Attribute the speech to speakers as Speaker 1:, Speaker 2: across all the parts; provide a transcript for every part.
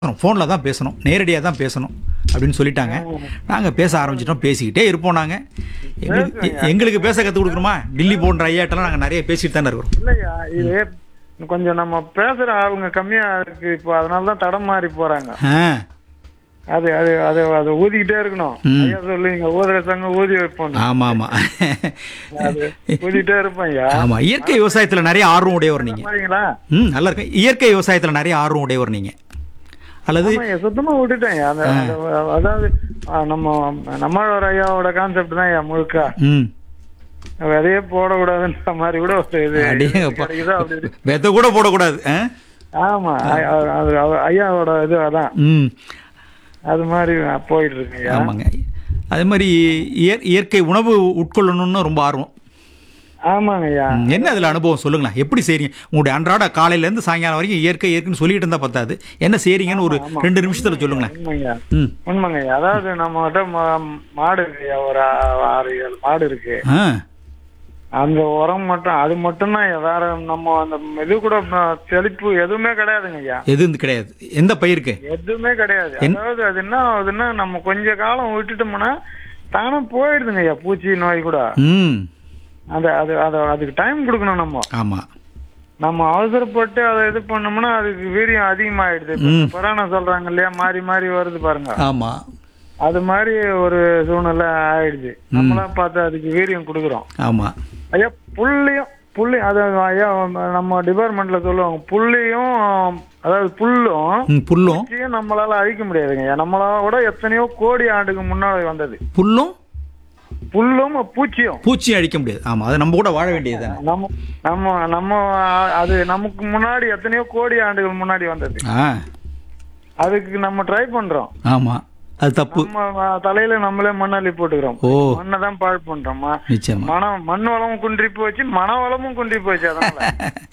Speaker 1: ஃபோனில் தான் பேசணும் நேரடியாக தான் பேசணும் அப்படின்னு சொல்லிட்டாங்க நாங்கள் பேச ஆரம்பிச்சிட்டோம் பேசிக்கிட்டே இருப்போம் நாங்கள் எங்களுக்கு எங்களுக்கு பேச கற்றுக் கொடுக்குறோமா டில்லி போன்ற ஐயாட்டெல்லாம் நாங்கள் நிறைய பேசிட்டு தானே இருக்கிறோம்
Speaker 2: இல்லையா இது கொஞ்சம் நம்ம பேசுற ஆளுங்க கம்மியா இருக்கு இப்போ அதனால தான் தடம் மாறி போறாங்க
Speaker 1: ஆ
Speaker 2: அது அது அது அது ஊதிக்கிட்டே இருக்கணும் ஐயா சொல்லுவீங்க ஊதுற சங்கம் ஊதி வைப்போம்
Speaker 1: ஆமாம் ஆமாம்
Speaker 2: அது ஊதிக்கிட்டே இருப்பேன் ஐயா
Speaker 1: ஆமாம் இயற்கை விவசாயத்தில் நிறைய ஆர்வம் உடையவர் நீங்கள்
Speaker 2: மாதிரிங்களா
Speaker 1: ம் நல்லா இருக்கு இயற்கை விவசாயத்தில் நிறைய ஆர்வம் உடையவர் நீங்கள் அல்லது
Speaker 2: ஆமாய்யா, சுத்தமா விட்டுட்டேன் ஐயா. அந்த அந்த- அதாவது ஆ, நம்ம நம்மளோட ஐயாவோட கான்செப்ட் தான் ஐயா முழுக்க
Speaker 1: ம்
Speaker 2: விதையே போடக்கூடாதுன்ற மாதிரி கூட ஒரு இது
Speaker 1: அடேங்கப்பா
Speaker 2: கிடைக்குதோ அப்படி இருக்கு.
Speaker 1: வெத்த கூட போடக்கூடாது ஆ
Speaker 2: ஆமா ஐ- அது அவர் ஐயாவோட இது அதான்
Speaker 1: ம்
Speaker 2: அது மாதிரி போயிட்டு இருக்கு ஐயா
Speaker 1: ஆமாங்க அதே மாதிரி இயற் இயற்கை உணவு உட்கொள்ளணும்னு ரொம்ப ஆர்வம்
Speaker 2: ஆமாங்க ஐயா
Speaker 1: ம், என்ன அதில் அனுபவம் சொல்லுங்களேன் எப்படி செய்றீங்க உங்களுடைய அன்றாட காலையிலேருந்து சாயங்காலம் வரைக்கும் இயற்கை இயற்கைன்னு சொல்லிட்டு இருந்தால் பத்தாது என்ன செய்றீங்கன்னு ஒரு ரெண்டு நிமிஷத்தில் சொல்லுங்களேன்
Speaker 2: உண்மைங்க
Speaker 1: ம்
Speaker 2: உண்மைங்க ஐயா அதாவது நம்ம கிட்ட மா- மாடு இருக்கு ஐயா ஒரு ஆ- ஆறு ஏழு மாடு இருக்கு
Speaker 1: ஆ
Speaker 2: அந்த உரம் மட்டும் அது மட்டும் தான் வேற நம்ம அந்த இது கூட ம- செழிப்பு எதுவுமே கிடையாதுங்க ஐயா
Speaker 1: எதுவும் கிடையாது எந்த பயிருக்கு
Speaker 2: எதுவுமே கிடையாது அதாவது அது என்ன ஆகுதுன்னா நம்ம கொஞ்ச காலம் விட்டுட்டோம்னா தானே போயிடுதுங்க ஐயா பூச்சி நோய் கூட
Speaker 1: ம்
Speaker 2: அது அது அது அதுக்கு டைம் கொடுக்கணும் நம்ம
Speaker 1: ஆமாம்
Speaker 2: நம்ம அவசரப்பட்டு அதை இது பண்ணோம்னா அதுக்கு வீரியம் அதிகமாயிடுது இப்ப இந்த கொரோனா சொல்றாங்க இல்லையா மாறி மாறி வருது பாருங்க
Speaker 1: ஆமாம்
Speaker 2: அது மாதிரி ஒரு சூழ்நிலை ஆயிடுச்சு நம்மளா பார்த்து அதுக்கு வீரியம் கொடுக்குறோம்
Speaker 1: ஆமாம்
Speaker 2: ஐயா புள்ளையும் புள்ளி அதாவது ஐயா நம்ம டிபார்ட்மெண்ட்ல சொல்லுவாங்க புள்ளியும் அதாவது புல்லும்
Speaker 1: ம் புல்லும்
Speaker 2: பூச்சியும் நம்மளால அழிக்க முடியாதுங்க ஐயா நம்மளோட எத்தனையோ கோடி ஆண்டுக்கு முன்னாடி வந்தது
Speaker 1: புல்லும்
Speaker 2: புல்லும் பூச்சியும்
Speaker 1: பூச்சியும் அழிக்க முடியாது ஆமாம் அது நம்ம கூட வாழ வேண்டியது தானே
Speaker 2: நம்ம நம்ம நம்ம அது நமக்கு முன்னாடி எத்தனையோ கோடி ஆண்டுகள் முன்னாடி வந்தது
Speaker 1: ஆ
Speaker 2: அதுக்கு நம்ம ட்ரை பண்றோம்
Speaker 1: ஆமாம் அது தப்பு
Speaker 2: நம்ம தலையில நம்மளே மண்ணள்ளி போட்டுக்கிறோம்
Speaker 1: ஓ
Speaker 2: மண்ணை தான் பாழ் பண்றோமா
Speaker 1: நிச்சயமா
Speaker 2: மனம் மண் வளமும் குன்றி போச்சு மன வளமும் குன்றி போச்சு அதனால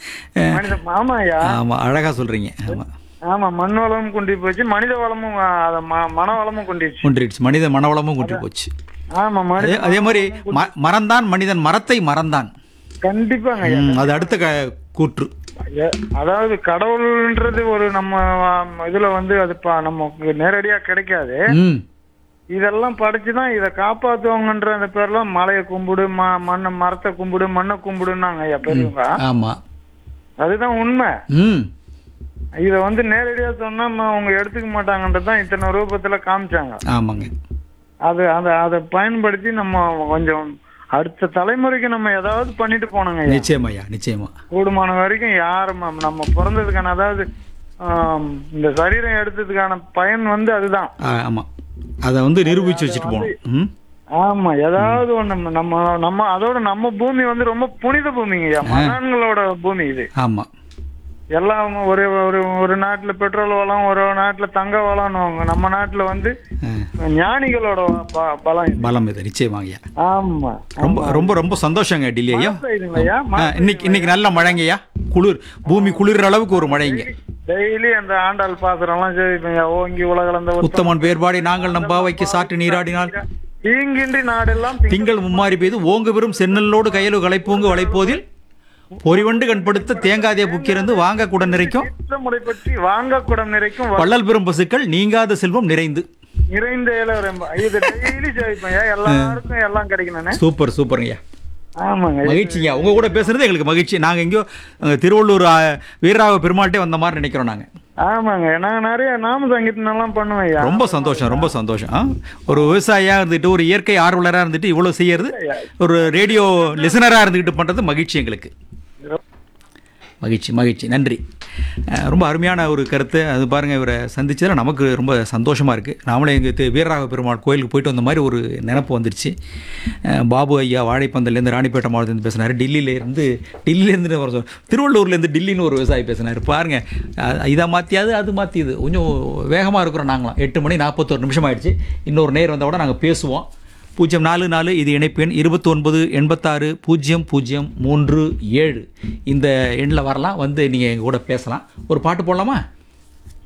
Speaker 2: மனித ஆமாய்யா
Speaker 1: ஆமாம் அழகாக சொல்கிறீங்க ஆமாம்
Speaker 2: ஆமா மண் வளமும் குன்றி போச்சு மனித வளமும் ஆ, அத ம- மன வளமும் குன்றிச்சு
Speaker 1: குன்றிடுச்சு மனித மனவளமும் குன்றி போச்சு
Speaker 2: ஆமா
Speaker 1: அதே
Speaker 2: மனித
Speaker 1: அதே மாதிரி ம- மறந்தான் மனிதன் மரத்தை மறந்தான்
Speaker 2: கண்டிப்பாங்க ஐயா.
Speaker 1: ம், அது அடுத்த க கூற்று
Speaker 2: ஐயா, அதாவது கடவுள்ன்றது ஒரு நம்ம ஆ, இதுல வந்து அது ப- நமக்கு நேரடியா கிடைக்காது
Speaker 1: ம்
Speaker 2: இதெல்லாம் படிச்சுதான் இதை காப்பாத்துவாங்கன்ற அந்த பேர்ல மலையை கும்பிடு ம மண்ணை மரத்தை கும்பிடு மண்ணை கும்பிடுன்னாங்க ஐயா பெரியவங்க
Speaker 1: ஆமாம்
Speaker 2: அதுதான் உண்மை
Speaker 1: ம்
Speaker 2: இத வந்து நேரடியா சொன்னா ம- அவங்க எடுத்துக்க மாட்டாங்கன்றதுதான் இத்தனை ரூபத்துல காமிச்சாங்க
Speaker 1: ஆமாங்க
Speaker 2: அது அதை அதை பயன்படுத்தி நம்ம கொஞ்சம் அடுத்த தலைமுறைக்கு நம்ம ஏதாவது பண்ணிட்டு போனோங்க ஐயா.
Speaker 1: நிச்சயமா ஐயா நிச்சயமா
Speaker 2: கூடுமான வரைக்கும் யாரும் ம- நம்ம பிறந்ததுக்கான அதாவது ஆம், இந்த சரீரம் எடுத்ததுக்கான பயன் வந்து அதுதான்
Speaker 1: ஆ, ஆமா அதை வந்து நிரூபிச்சு வச்சுட்டு போகணும் ம்
Speaker 2: ஆமா ஏதாவது ஒண்ணு நம்ம நம்ம அதோட நம்ம பூமி வந்து ரொம்ப புனித பூமிங்க ஐயா மகான்களோட பூமி இது
Speaker 1: ஆமாம்
Speaker 2: எல்லாம் ஒரு ஒரு ஒரு நாட்டுல பெட்ரோல் வளம் ஒரு நாட்டுல தங்க வளம்னுவாங்க நம்ம நாட்டுல வந்து ஞானிகளோட ப- பலம் இது.
Speaker 1: பலம் இது நிச்சயமா ஐயா
Speaker 2: ஆமா
Speaker 1: ரொம்ப ரொம்ப ரொம்ப சந்தோஷங்க டில்லி ஐயா
Speaker 2: பெய்யுதுங்க ஐயா
Speaker 1: ஆ, இன்னைக்கு இன்னைக்கு நல்ல மழைங்க ஐயா குளிர் பூமி குளிர்ற அளவுக்கு ஒரு மழைங்க
Speaker 2: டெய்லி அந்த ஆண்டாள் பாசுரம் எல்லாம் செய்வீங்க ஓங்கி உலகளந்த உத்தம
Speaker 1: உத்தமன் பேர்பாடி நாங்கள் நம் பாவைக்கு சாற்று நீராடினால்
Speaker 2: தீங்கின்றி நாடெல்லாம்
Speaker 1: திங்கள் மும்மாறி பெய்து ஓங்கு பெறும் சென்னல்லோடு கையலு களைப்பூங்கு வளைப்போதில் பொறிவண்டு கண்படுத்த தேங்காதே புக்கிருந்து வாங்க குடன் நிறைக்கும்
Speaker 2: முறை பற்றி வாங்க குடம் நிறைக்கும் வ-
Speaker 1: வள்ளல் பெறும் பசுக்கள் நீங்காத செல்வம் நிறைந்து
Speaker 2: நிறைந்த இளவரம்பு இது டெய்லி ஜெயிப்பேன் எல்லாருக்கும் எல்லாம் கிடைக்கணும்னு
Speaker 1: சூப்பர் சூப்பருங்க ஐயா
Speaker 2: ஆமாங்க
Speaker 1: மகிழ்ச்சிங்க உங்க கூட பேசுறது எங்களுக்கு மகிழ்ச்சி நாங்க எங்கேயோ அங்க திருவள்ளூர் ஆ, வீரராக பெருமாள்கிட்டே வந்த மாதிரி நினைக்கிறோம் நாங்க
Speaker 2: ஆமாங்க நான் நிறைய நாம சங்கீதம் எல்லாம் பண்ணுவேன் ஐயா
Speaker 1: ரொம்ப சந்தோஷம் ரொம்ப சந்தோஷம் ஆ? ஒரு விவசாயியா இருந்துட்டு ஒரு இயற்கை ஆர்வலரா இருந்துட்டு இவ்வளவு செய்யறது ஒரு ரேடியோ லிசனரா இருந்துகிட்டு பண்றது மகிழ்ச்சி எங்களுக்கு மகிழ்ச்சி மகிழ்ச்சி நன்றி அஹ், ரொம்ப அருமையான ஒரு கருத்து அது பாருங்க இவரை சந்திச்சதில் நமக்கு ரொம்ப சந்தோஷமா இருக்கு நாமளே எங்கள் வீரராக பெருமாள் கோயிலுக்கு போயிட்டு வந்த மாதிரி ஒரு நினப்பு வந்துருச்சு அஹ், பாபு ஐயா வாழைப்பந்தல்லேருந்து ராணிப்பேட்டை மாவட்டத்துலேருந்து பேசினார் டெல்லியிலேருந்து டெல்லியிலேருந்து வர சொல் திருவள்ளூர்லேருந்து டில்லின்னு ஒரு விவசாயி பேசினார் பாருங்க அஹ், இதை மாற்றியாது அது மாற்றியது கொஞ்சம் வேகமாக இருக்கிறோம் நாங்களாம் எட்டு மணி நாற்பத்தோரு நிமிஷம் ஆயிடுச்சு இன்னொரு நேர் வந்தால் கூட நாங்கள் பேசுவோம் பூஜ்ஜியம் நாலு நாலு இது இணைப்பு எண் இருபத்தொன்பது எண்பத்தாறு பூஜ்ஜியம் பூஜ்ஜியம் மூன்று ஏழு இந்த எண்ணில் வரலாம் வந்து நீங்கள் எங்கள் கூட பேசலாம் ஒரு பாட்டு போடலாமா